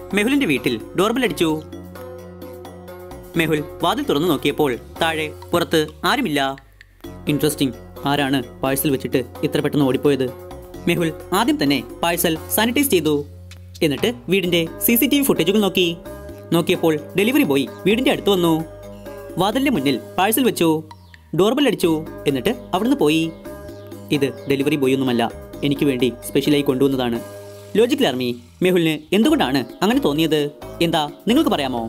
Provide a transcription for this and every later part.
മെഹുലിന്റെ വീട്ടിൽ ഡോർബെൽ അടിച്ചു മെഹുൽ വാതിൽ തുറന്നു നോക്കിയപ്പോൾ താഴെ പുറത്ത് ആരുമില്ല ഇൻട്രസ്റ്റിംഗ് ആരാണ് പാഴ്സൽ വെച്ചിട്ട് ഇത്ര പെട്ടെന്ന് ഓടിപ്പോയത് മെഹുൽ ആദ്യം തന്നെ പാഴ്സൽ സാനിറ്റൈസ് ചെയ്തു എന്നിട്ട് വീടിന്റെ സി സി ടി വി ഫുട്ടേജുകൾ നോക്കി നോക്കിയപ്പോൾ ഡെലിവറി ബോയ് വീടിന്റെ അടുത്ത് വന്നു വാതിലിന്റെ മുന്നിൽ പാഴ്സൽ വെച്ചു ഡോർബെൽ അടിച്ചു എന്നിട്ട് അവിടുന്ന് പോയി ഇത് ഡെലിവറി ബോയ് ഒന്നുമല്ല എനിക്ക് വേണ്ടി സ്പെഷ്യലായി കൊണ്ടുവന്നതാണ് ലോജിക്കൽ ആർമി മെഹുലിന് എന്തുകൊണ്ടാണ് അങ്ങനെ തോന്നിയത് എന്താ നിങ്ങൾക്ക് പറയാമോ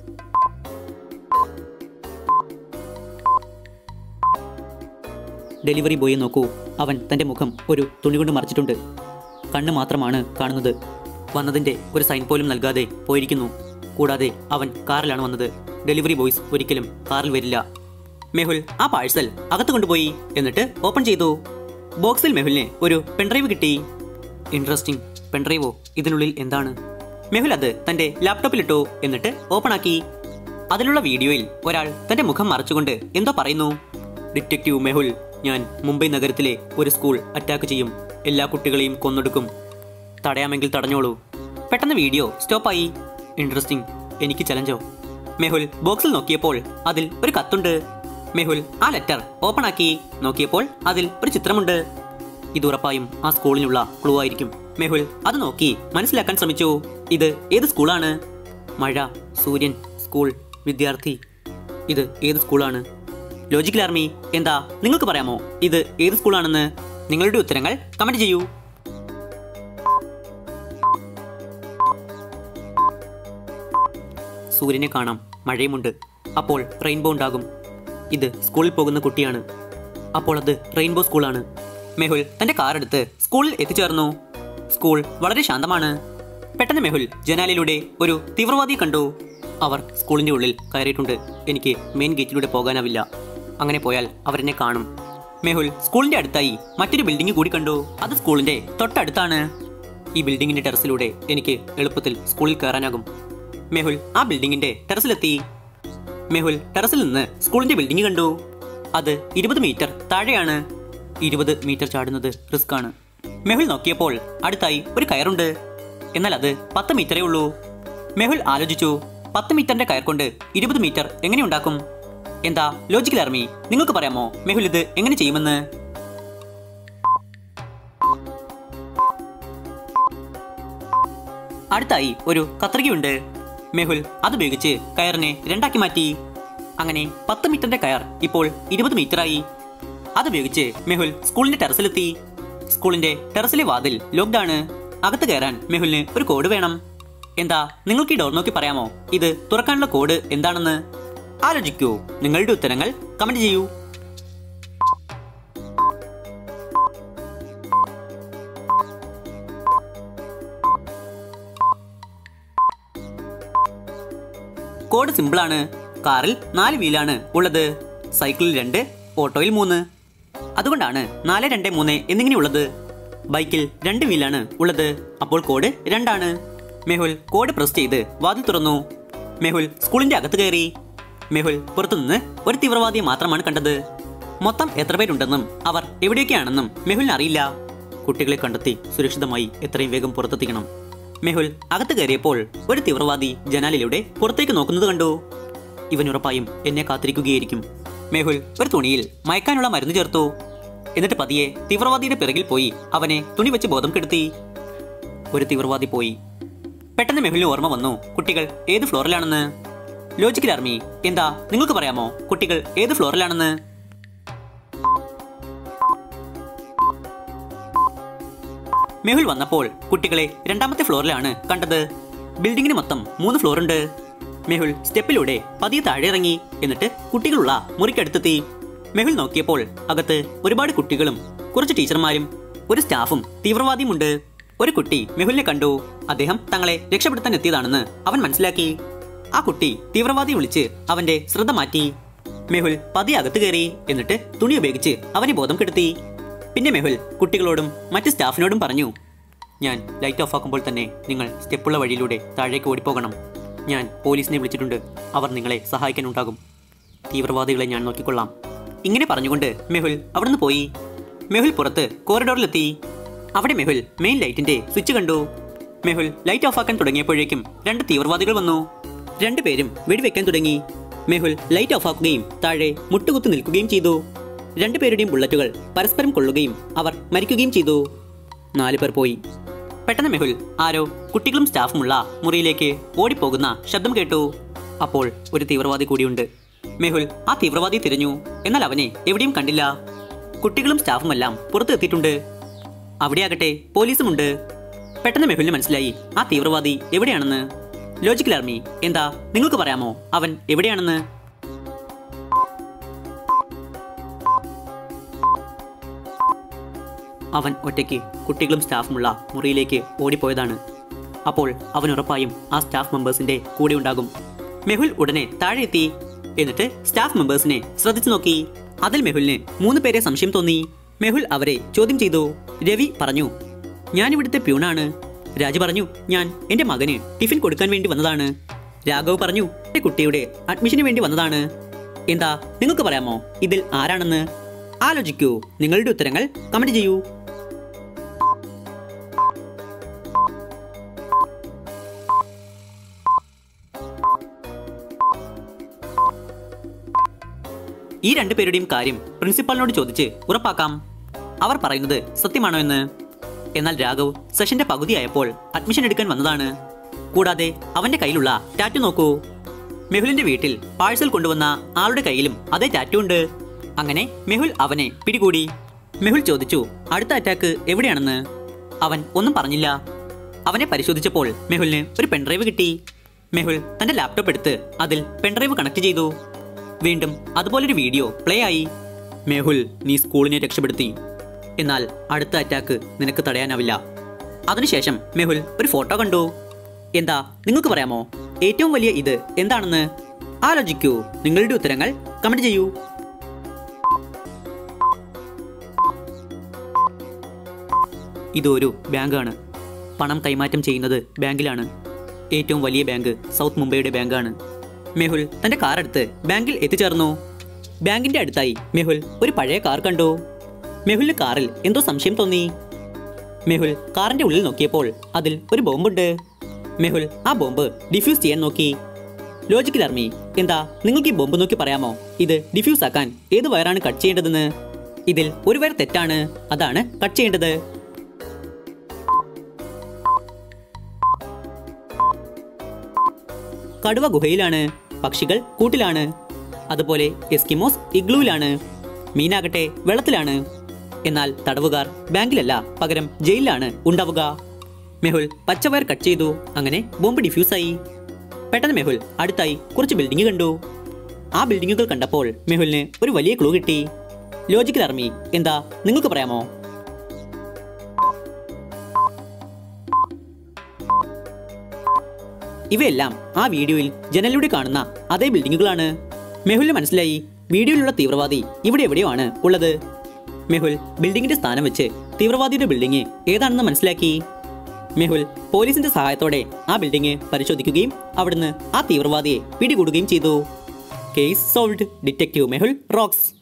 ഡെലിവറി ബോയെ നോക്കൂ അവൻ തന്റെ മുഖം ഒരു തുണി കൊണ്ട് മറച്ചിട്ടുണ്ട് കണ്ണ് മാത്രമാണ് കാണുന്നത് വന്നതിന്റെ ഒരു സൈൻ പോലും നൽകാതെ പോയിരിക്കുന്നു കൂടാതെ അവൻ കാറിലാണ് വന്നത് ഡെലിവറി ബോയ്സ് ഒരിക്കലും കാറിൽ വരില്ല മെഹുൽ ആ പാഴ്സൽ അകത്ത് കൊണ്ടുപോയി എന്നിട്ട് ഓപ്പൺ ചെയ്തു ബോക്സിൽ മെഹുലിന് ഒരു പെൺഡ്രൈവ് കിട്ടി ഇൻട്രസ്റ്റിംഗ് പെൺഡ്രൈവോ ഇതിനുള്ളിൽ എന്താണ് മെഹുൽ അത് തന്റെ ലാപ്ടോപ്പിലിട്ടു എന്നിട്ട് ഓപ്പൺ ആക്കി അതിലുള്ള വീഡിയോയിൽ ഒരാൾ തന്റെ മുഖം മറച്ചുകൊണ്ട് എന്തോ പറയുന്നു ഡിറ്റക്റ്റീവ് മെഹുൽ ഞാൻ മുംബൈ നഗരത്തിലെ ഒരു സ്കൂൾ അറ്റാക്ക് ചെയ്യും എല്ലാ കുട്ടികളെയും കൊന്നൊടുക്കും തടയാമെങ്കിൽ തടഞ്ഞോളൂ പെട്ടെന്ന് വീഡിയോ സ്റ്റോപ്പായി ഇൻട്രസ്റ്റിംഗ് എനിക്ക് ചലഞ്ചോ മെഹുൽ ബോക്സിൽ നോക്കിയപ്പോൾ അതിൽ ഒരു കത്തുണ്ട് മെഹുൽ ആ ലെറ്റർ ഓപ്പൺ ആക്കി നോക്കിയപ്പോൾ അതിൽ ഒരു ചിത്രമുണ്ട് ഇത് ഉറപ്പായും ആ സ്കൂളിനുള്ള ക്ലൂ ആയിരിക്കും മെഹുൽ അത് നോക്കി മനസ്സിലാക്കാൻ ശ്രമിച്ചു ഇത് ഏത് സ്കൂളാണ് മഴ സൂര്യൻ സ്കൂൾ വിദ്യാർത്ഥി ഇത് ഏത് സ്കൂളാണ് ലോജിക്കൽ ആർമി എന്താ നിങ്ങൾക്ക് പറയാമോ ഇത് ഏത് സ്കൂളാണെന്ന് നിങ്ങളുടെ ഉത്തരങ്ങൾ കമന്റ് ചെയ്യൂ സൂര്യനെ കാണാം മഴയുമുണ്ട് അപ്പോൾ റെയിൻബോ ഉണ്ടാകും ഇത് സ്കൂളിൽ പോകുന്ന കുട്ടിയാണ് അപ്പോൾ അത് റെയിൻബോ സ്കൂളാണ് മെഹുൽ തന്റെ കാർ എടുത്ത് സ്കൂളിൽ എത്തിച്ചേർന്നു സ്കൂൾ വളരെ ശാന്തമാണ് പെട്ടെന്ന് മെഹുൽ ജനാലയിലൂടെ ഒരു തീവ്രവാദിയെ കണ്ടു അവർ സ്കൂളിന്റെ ഉള്ളിൽ കയറിയിട്ടുണ്ട് എനിക്ക് മെയിൻ ഗേറ്റിലൂടെ പോകാനാവില്ല അങ്ങനെ പോയാൽ അവരെന്നെ കാണും മെഹുൽ സ്കൂളിന്റെ അടുത്തായി മറ്റൊരു ബിൽഡിംഗ് കൂടി കണ്ടു അത് സ്കൂളിന്റെ തൊട്ടടുത്താണ് ഈ ബിൽഡിങ്ങിന്റെ ടെറസിലൂടെ എനിക്ക് എളുപ്പത്തിൽ സ്കൂളിൽ കയറാനാകും മെഹുൽ ആ ബിൽഡിങ്ങിന്റെ ടെറസിലെത്തി മെഹുൽ ടെറസിൽ നിന്ന് സ്കൂളിന്റെ ബിൽഡിംഗ് കണ്ടു അത് ഇരുപത് മീറ്റർ താഴെയാണ് ഇരുപത് മീറ്റർ ചാടുന്നത് റിസ്ക് ആണ് മെഹുൽ നോക്കിയപ്പോൾ അടുത്തായി ഒരു കയറുണ്ട് എന്നാൽ അത് പത്ത് മീറ്ററേ ഉള്ളൂ മെഹുൽ ആലോചിച്ചു പത്ത് മീറ്ററിന്റെ കയർ കൊണ്ട് ഇരുപത് മീറ്റർ എങ്ങനെ ഉണ്ടാക്കും എന്താ ലോജിക്കൽ ആർമി നിങ്ങൾക്ക് പറയാമോ മെഹുൽ ഇത് എങ്ങനെ ചെയ്യുമെന്ന് അടുത്തായി ഒരു കത്രികയുണ്ട് മെഹുൽ അതുപയോഗിച്ച് കയറിനെ രണ്ടാക്കി മാറ്റി അങ്ങനെ പത്ത് മീറ്ററിന്റെ കയർ ഇപ്പോൾ ഇരുപത് മീറ്ററായി അതുപയോഗിച്ച് മെഹുൽ സ്കൂളിന്റെ ടെറസിലെത്തി സ്കൂളിന്റെ ടെറസിലെ വാതിൽ ലോക്ക്ഡാണ് അകത്ത് കയറാൻ മെഹുലിന് ഒരു കോഡ് വേണം എന്താ നിങ്ങൾക്ക് ഈ ഡോർ നോക്കി പറയാമോ ഇത് തുറക്കാനുള്ള കോഡ് എന്താണെന്ന് ആലോചിക്കൂ നിങ്ങളുടെ ഉത്തരങ്ങൾ കമന്റ് ചെയ്യൂ കോഡ് സിമ്പിളാണ് കാറിൽ നാല് വീലാണ് ഉള്ളത് സൈക്കിളിൽ രണ്ട് ഓട്ടോയിൽ മൂന്ന് അതുകൊണ്ടാണ് നാല് രണ്ട് മൂന്ന് എന്നിങ്ങനെയുള്ളത് ബൈക്കിൽ രണ്ട് വീലാണ് ഉള്ളത് അപ്പോൾ കോഡ് രണ്ടാണ് മെഹുൽ കോഡ് പ്രസ് ചെയ്ത് വാതിൽ തുറന്നു മെഹുൽ സ്കൂളിന്റെ അകത്ത് കയറി മെഹുൽ പുറത്തുനിന്ന് ഒരു തീവ്രവാദിയെ മാത്രമാണ് കണ്ടത് മൊത്തം എത്ര പേരുണ്ടെന്നും അവർ എവിടെയൊക്കെയാണെന്നും മെഹുലിന് അറിയില്ല കുട്ടികളെ കണ്ടെത്തി സുരക്ഷിതമായി എത്രയും വേഗം പുറത്തെത്തിക്കണം മെഹുൽ അകത്ത് കയറിയപ്പോൾ ഒരു തീവ്രവാദി ജനാലിലൂടെ പുറത്തേക്ക് നോക്കുന്നത് കണ്ടു ഇവൻ ഉറപ്പായും എന്നെ കാത്തിരിക്കുകയായിരിക്കും മെഹുൽ ഒരു തുണിയിൽ മയക്കാനുള്ള മരുന്ന് ചേർത്തു എന്നിട്ട് പതിയെ തീവ്രവാദിയുടെ പിറകിൽ പോയി അവനെ തുണി വെച്ച് ബോധം കെടുത്തി ഒരു തീവ്രവാദി പോയി പെട്ടെന്ന് മെഹുലിന് ഓർമ്മ വന്നു കുട്ടികൾ ഏത് ഫ്ലോറിലാണെന്ന് ലോജിക്കൽ ആർമി എന്താ നിങ്ങൾക്ക് പറയാമോ കുട്ടികൾ ഏത് ഫ്ലോറിലാണെന്ന് മെഹുൽ വന്നപ്പോൾ കുട്ടികളെ രണ്ടാമത്തെ ഫ്ലോറിലാണ് കണ്ടത് ബിൽഡിങ്ങിന് മൊത്തം മൂന്ന് ഫ്ലോർ ഉണ്ട് മെഹുൽ സ്റ്റെപ്പിലൂടെ പതിയെ താഴെ ഇറങ്ങി എന്നിട്ട് കുട്ടികളുള്ള മുറിക്കടുത്തെത്തി മെഹുൽ നോക്കിയപ്പോൾ അകത്ത് ഒരുപാട് കുട്ടികളും കുറച്ച് ടീച്ചർമാരും ഒരു സ്റ്റാഫും തീവ്രവാദിയുമുണ്ട് ഒരു കുട്ടി മെഹുലിനെ കണ്ടു അദ്ദേഹം തങ്ങളെ രക്ഷപ്പെടുത്താൻ എത്തിയതാണെന്ന് അവൻ മനസ്സിലാക്കി ആ കുട്ടി തീവ്രവാദിയെ വിളിച്ച് അവന്റെ ശ്രദ്ധ മാറ്റി മെഹുൽ പതിയെ അകത്ത് കയറി എന്നിട്ട് തുണി ഉപയോഗിച്ച് അവനെ ബോധം കെടുത്തി പിന്നെ മെഹുൽ കുട്ടികളോടും മറ്റ് സ്റ്റാഫിനോടും പറഞ്ഞു ഞാൻ ലൈറ്റ് ഓഫ് ആക്കുമ്പോൾ തന്നെ നിങ്ങൾ സ്റ്റെപ്പുള്ള വഴിയിലൂടെ താഴേക്ക് ഓടിപ്പോകണം ഞാൻ പോലീസിനെ വിളിച്ചിട്ടുണ്ട് അവർ നിങ്ങളെ സഹായിക്കാനുണ്ടാകും തീവ്രവാദികളെ ഞാൻ നോക്കിക്കൊള്ളാം ഇങ്ങനെ പറഞ്ഞുകൊണ്ട് മെഹുൽ അവിടുന്ന് പോയി മെഹുൽ പുറത്ത് കോറിഡോറിലെത്തി അവിടെ മെഹുൽ മെയിൻ ലൈറ്റിന്റെ സ്വിച്ച് കണ്ടു മെഹുൽ ലൈറ്റ് ഓഫാക്കാൻ തുടങ്ങിയപ്പോഴേക്കും രണ്ട് തീവ്രവാദികൾ വന്നു രണ്ടുപേരും വെടിവെക്കാൻ തുടങ്ങി മെഹുൽ ലൈറ്റ് ഓഫാക്കുകയും താഴെ മുട്ടുകുത്തി നിൽക്കുകയും ചെയ്തു രണ്ടുപേരുടെയും ബുള്ളറ്റുകൾ പരസ്പരം കൊള്ളുകയും അവർ മരിക്കുകയും ചെയ്തു നാലു പേർ പോയി പെട്ടെന്ന് മെഹുൽ ആരോ കുട്ടികളും സ്റ്റാഫുമുള്ള മുറിയിലേക്ക് ഓടിപ്പോകുന്ന ശബ്ദം കേട്ടു അപ്പോൾ ഒരു തീവ്രവാദി കൂടിയുണ്ട് മെഹുൽ ആ തീവ്രവാദി തിരഞ്ഞു എന്നാൽ അവനെ എവിടെയും കണ്ടില്ല കുട്ടികളും സ്റ്റാഫുമെല്ലാം പുറത്ത് എത്തിയിട്ടുണ്ട് അവിടെയാകട്ടെ പോലീസുമുണ്ട് പെട്ടെന്ന് മെഹുലിന് മനസ്സിലായി ആ തീവ്രവാദി എവിടെയാണെന്ന് ലോജിക്കൽ ആർമി എന്താ നിങ്ങൾക്ക് പറയാമോ അവൻ എവിടെയാണെന്ന് അവൻ ഒറ്റയ്ക്ക് കുട്ടികളും സ്റ്റാഫുമുള്ള മുറിയിലേക്ക് ഓടിപ്പോയതാണ് അപ്പോൾ അവൻ ഉറപ്പായും ആ സ്റ്റാഫ് മെമ്പേഴ്സിന്റെ കൂടെ ഉണ്ടാകും മെഹുൽ ഉടനെ താഴെ എത്തി എന്നിട്ട് സ്റ്റാഫ് മെമ്പേഴ്സിനെ ശ്രദ്ധിച്ചു നോക്കി അതിൽ മെഹുലിന് മൂന്ന് പേരെ സംശയം തോന്നി മെഹുൽ അവരെ ചോദ്യം ചെയ്തു രവി പറഞ്ഞു ഞാൻ ഇവിടുത്തെ പ്യൂണാണ് രാജു പറഞ്ഞു ഞാൻ എന്റെ മകന് ടിഫിൻ കൊടുക്കാൻ വേണ്ടി വന്നതാണ് രാഘവ് പറഞ്ഞു എന്റെ കുട്ടിയുടെ അഡ്മിഷന് വേണ്ടി വന്നതാണ് എന്താ നിങ്ങൾക്ക് പറയാമോ ഇതിൽ ആരാണെന്ന് ആലോചിക്കൂ നിങ്ങളുടെ ഉത്തരങ്ങൾ കമന്റ് ചെയ്യൂ ഈ രണ്ടുപേരുടെയും കാര്യം പ്രിൻസിപ്പാളിനോട് ചോദിച്ച് ഉറപ്പാക്കാം അവർ പറയുന്നത് സത്യമാണോ എന്ന് എന്നാൽ രാഘവ് സെഷന്റെ പകുതിയായപ്പോൾ അഡ്മിഷൻ എടുക്കാൻ വന്നതാണ് കൂടാതെ അവന്റെ കയ്യിലുള്ള ടാറ്റു നോക്കൂ മെഹുലിന്റെ വീട്ടിൽ പാഴ്സൽ കൊണ്ടുവന്ന ആളുടെ കയ്യിലും അതേ ടാറ്റു ഉണ്ട് അങ്ങനെ മെഹുൽ അവനെ പിടികൂടി മെഹുൽ ചോദിച്ചു അടുത്ത അറ്റാക്ക് എവിടെയാണെന്ന് അവൻ ഒന്നും പറഞ്ഞില്ല അവനെ പരിശോധിച്ചപ്പോൾ മെഹുലിന് ഒരു പെൺഡ്രൈവ് കിട്ടി മെഹുൽ തന്റെ ലാപ്ടോപ്പ് എടുത്ത് അതിൽ പെൺഡ്രൈവ് കണക്ട് ചെയ്തു വീണ്ടും അതുപോലൊരു വീഡിയോ പ്ലേ ആയി മെഹുൽ നീ സ്കൂളിനെ രക്ഷപ്പെടുത്തി എന്നാൽ അടുത്ത അറ്റാക്ക് നിനക്ക് തടയാനാവില്ല അതിനുശേഷം മെഹുൽ ഒരു ഫോട്ടോ കണ്ടു എന്താ നിങ്ങൾക്ക് പറയാമോ ഏറ്റവും വലിയ ഇത് എന്താണെന്ന് ആലോചിക്കൂ നിങ്ങളുടെ ഉത്തരങ്ങൾ കമന്റ് ചെയ്യൂ ഇതൊരു ബാങ്കാണ് പണം കൈമാറ്റം ചെയ്യുന്നത് ബാങ്കിലാണ് ഏറ്റവും വലിയ ബാങ്ക് സൗത്ത് മുംബൈയുടെ ബാങ്കാണ് മെഹുൽ തന്റെ കാർ എടുത്ത് ബാങ്കിൽ എത്തിച്ചേർന്നു ബാങ്കിന്റെ അടുത്തായി മെഹുൽ ഒരു പഴയ കാർ കണ്ടു മെഹുലിന് കാറിൽ എന്തോ സംശയം തോന്നി മെഹുൽ കാറിന്റെ ഉള്ളിൽ നോക്കിയപ്പോൾ അതിൽ ഒരു ബോംബുണ്ട് മെഹുൽ ആ ബോംബ് ഡിഫ്യൂസ് ചെയ്യാൻ നോക്കി ലോജിക്കൽ ആർമി എന്താ നിങ്ങൾക്ക് ഈ ബോംബ് നോക്കി പറയാമോ ഇത് ഡിഫ്യൂസ് ആക്കാൻ ഏത് വയറാണ് കട്ട് ചെയ്യേണ്ടതെന്ന് ഇതിൽ ഒരു വയർ തെറ്റാണ് അതാണ് കട്ട് ചെയ്യേണ്ടത് കടുവ ഗുഹയിലാണ് പക്ഷികൾ കൂട്ടിലാണ് അതുപോലെ എസ്കിമോസ് ഇഗ്ലൂവിലാണ് മീനാകട്ടെ വെള്ളത്തിലാണ് എന്നാൽ തടവുകാർ ബാങ്കിലല്ല പകരം ജയിലിലാണ് ഉണ്ടാവുക മെഹുൽ പച്ചവയർ കട്ട് ചെയ്തു അങ്ങനെ ബോംബ് ഡിഫ്യൂസായി പെട്ടെന്ന് മെഹുൽ അടുത്തായി കുറച്ച് ബിൽഡിംഗ് കണ്ടു ആ ബിൽഡിങ്ങുകൾ കണ്ടപ്പോൾ മെഹുലിന് ഒരു വലിയ ക്ലൂ കിട്ടി ലോജിക്കൽ ആർമി എന്താ നിങ്ങൾക്ക് പറയാമോ ഇവയെല്ലാം ആ വീഡിയോയിൽ ജനലിലൂടെ കാണുന്ന അതേ ബിൽഡിങ്ങുകളാണ് മെഹുലിന് മനസ്സിലായി വീഡിയോയിലുള്ള തീവ്രവാദി ഇവിടെ എവിടെയോ ആണ് ഉള്ളത് മെഹുൽ ബിൽഡിങ്ങിന്റെ സ്ഥാനം വെച്ച് തീവ്രവാദിയുടെ ബിൽഡിംഗ് ഏതാണെന്ന് മനസ്സിലാക്കി മെഹുൽ പോലീസിന്റെ സഹായത്തോടെ ആ ബിൽഡിംഗ് പരിശോധിക്കുകയും അവിടുന്ന് ആ തീവ്രവാദിയെ പിടികൂടുകയും ചെയ്തു case solved detective Mehul rocks